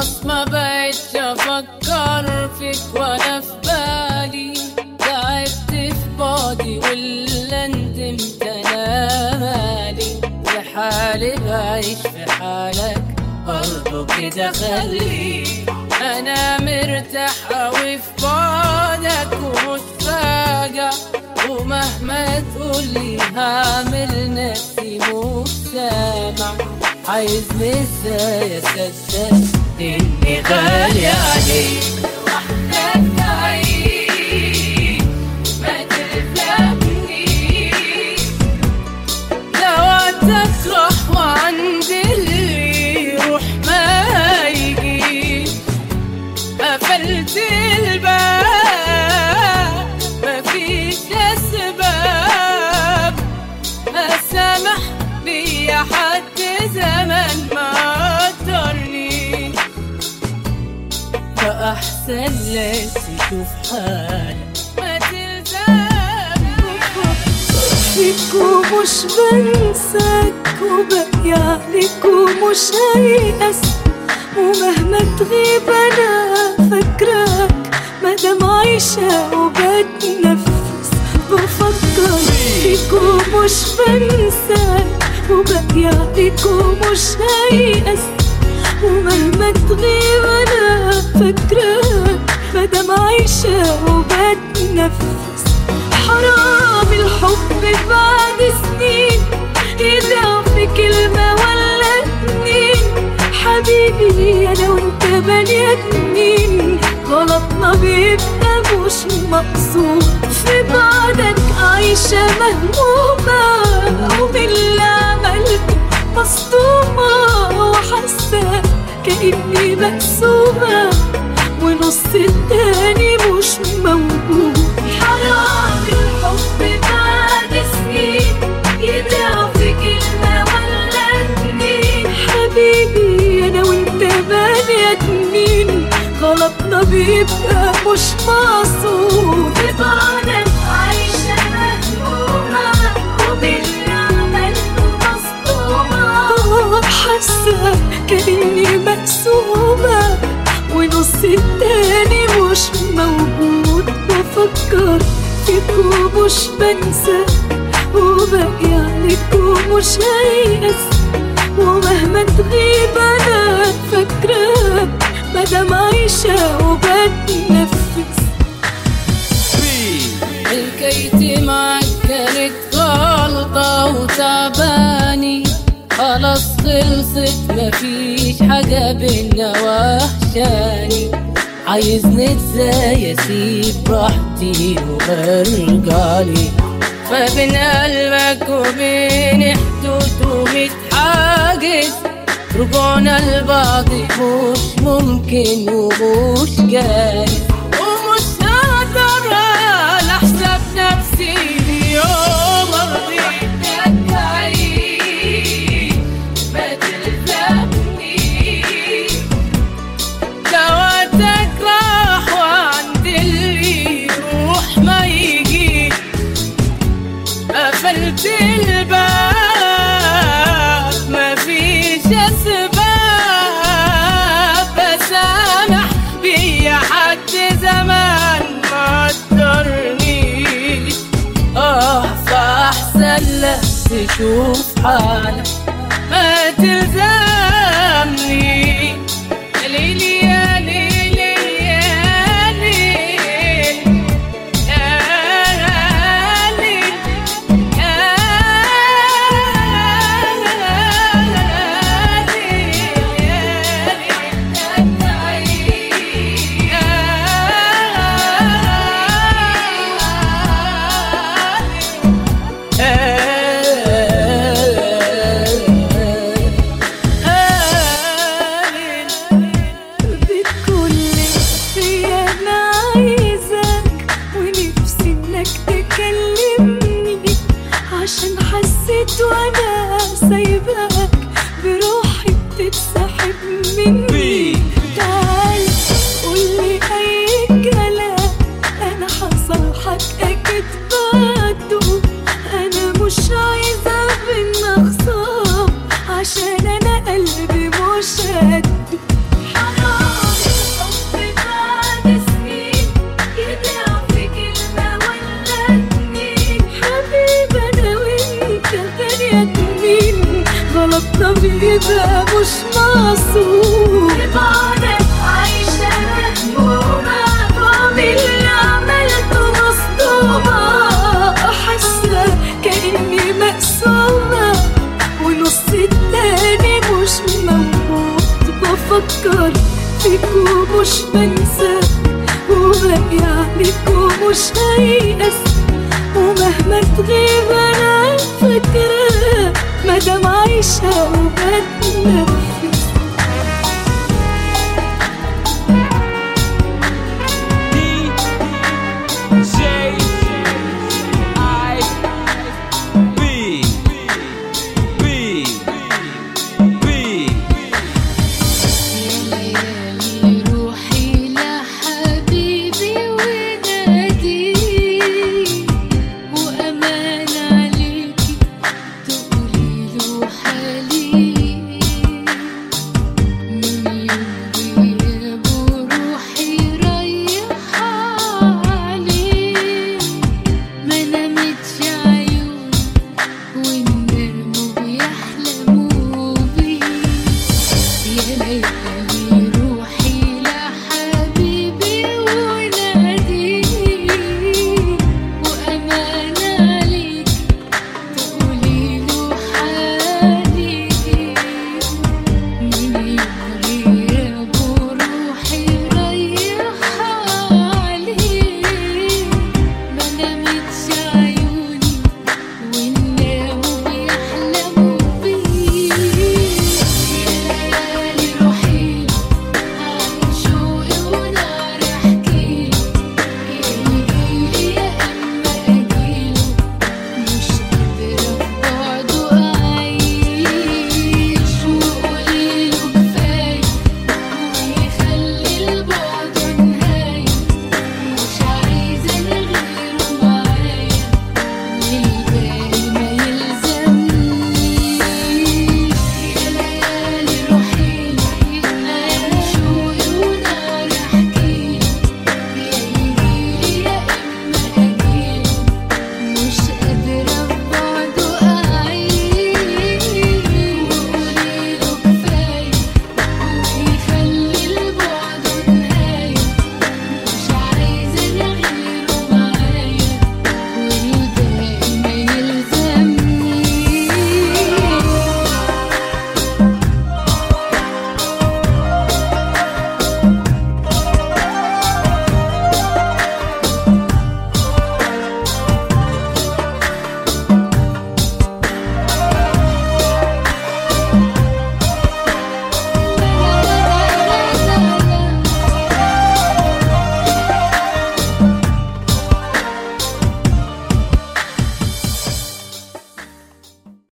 خلاص ما بقتش افكر فيك وانا في بالي تعبت في بعدي ولا ندمت انا مالي لحالي بعيش في حالك برضه كده خليك انا مرتاح اوي في بعدك ومش راجع ومهما تقولي هعمل نفسي مش سامع عايزني ازاي اصدق اني غالي عليك لوحدك تعيش ما تلزمنيش لو تفرح وعندي اللي يروح ما يجيش قفلت الباب مفيش اسباب اسامح بيا حد زمان ما قدرني فاحسن لك تشوف حالك ما تلزمنيش فيك ومش بنساك وباقي عليك ومش هيأس ومهما تغيب انا فاكراك مادام عايشة وبتنفس بفكر فيك ومش بنساك وباقي عليك ومش هيأس ومهما تغيب انا فاكراك مادام عايشة وبتنفس حرام الحب بعد سنين يضيع في كلمة ولا اتنين حبيبي أنا وأنت بني آدمين غلطنا بيبقى مش مقصود في بعدك عايشة مهمومة وباللي عملته مصدومة وحاسة كأني مقسومة ونص التاني مش موجود حرام الحب بعد سنين يضيع في كلمة ولا اتنين حبيبي أنا وأنت بني آدمين غلطنا بيبقى مش مقصود في بعدك عايشة مهمومة وباللي عملته مصدومة حاسة كأني مقسومة ونص التاني مش موجود بفكر فيك ومش بنسى وباقي عليك ومش هيأس ومهما تغيب انا فاكراك مادام عايشة وبتنفس حكايتي معاك كانت غلطة وتعباني خلاص خلصت مفيش حاجة بينا وحشاني عايزني ازاي اسيب راحتي وارجعلي ما بين قلبك وبين حدود ومتحاجز رجوعنا لبعض مش ممكن ومش جايز ومش هقدر على حساب نفسي اليوم ارضيك عيش ما تلزمنيش دواتك راح وعند اللي يروح ما يجي قفلت الباب مفيش اسباب بسامح بيا حد زمان ما قدرنيش اه فاحسن لك تشوف حالك ما تلزمني يا ليلي يا ليلي يا ليلي بكل فيا انا عايزك ونفسي انك تكلمني عشان حسيت وانا سايباك بروحي بتتسحب مني تعال قولي اي كلام انا هصالحك اكيد بعده انا مش عايزه بينا خصام عشان انا قلبي مش قده حرام ده مش معصوم بعدك عايشة مهمومة باللي عملته مصدومة حاسة كأني مقسومة ونص التاني مش موجود بفكر فيك ومش بنسى وباقي عليك ومش هيأس ومهما تغيب انا فاكرة مادام عايشة وبتنفس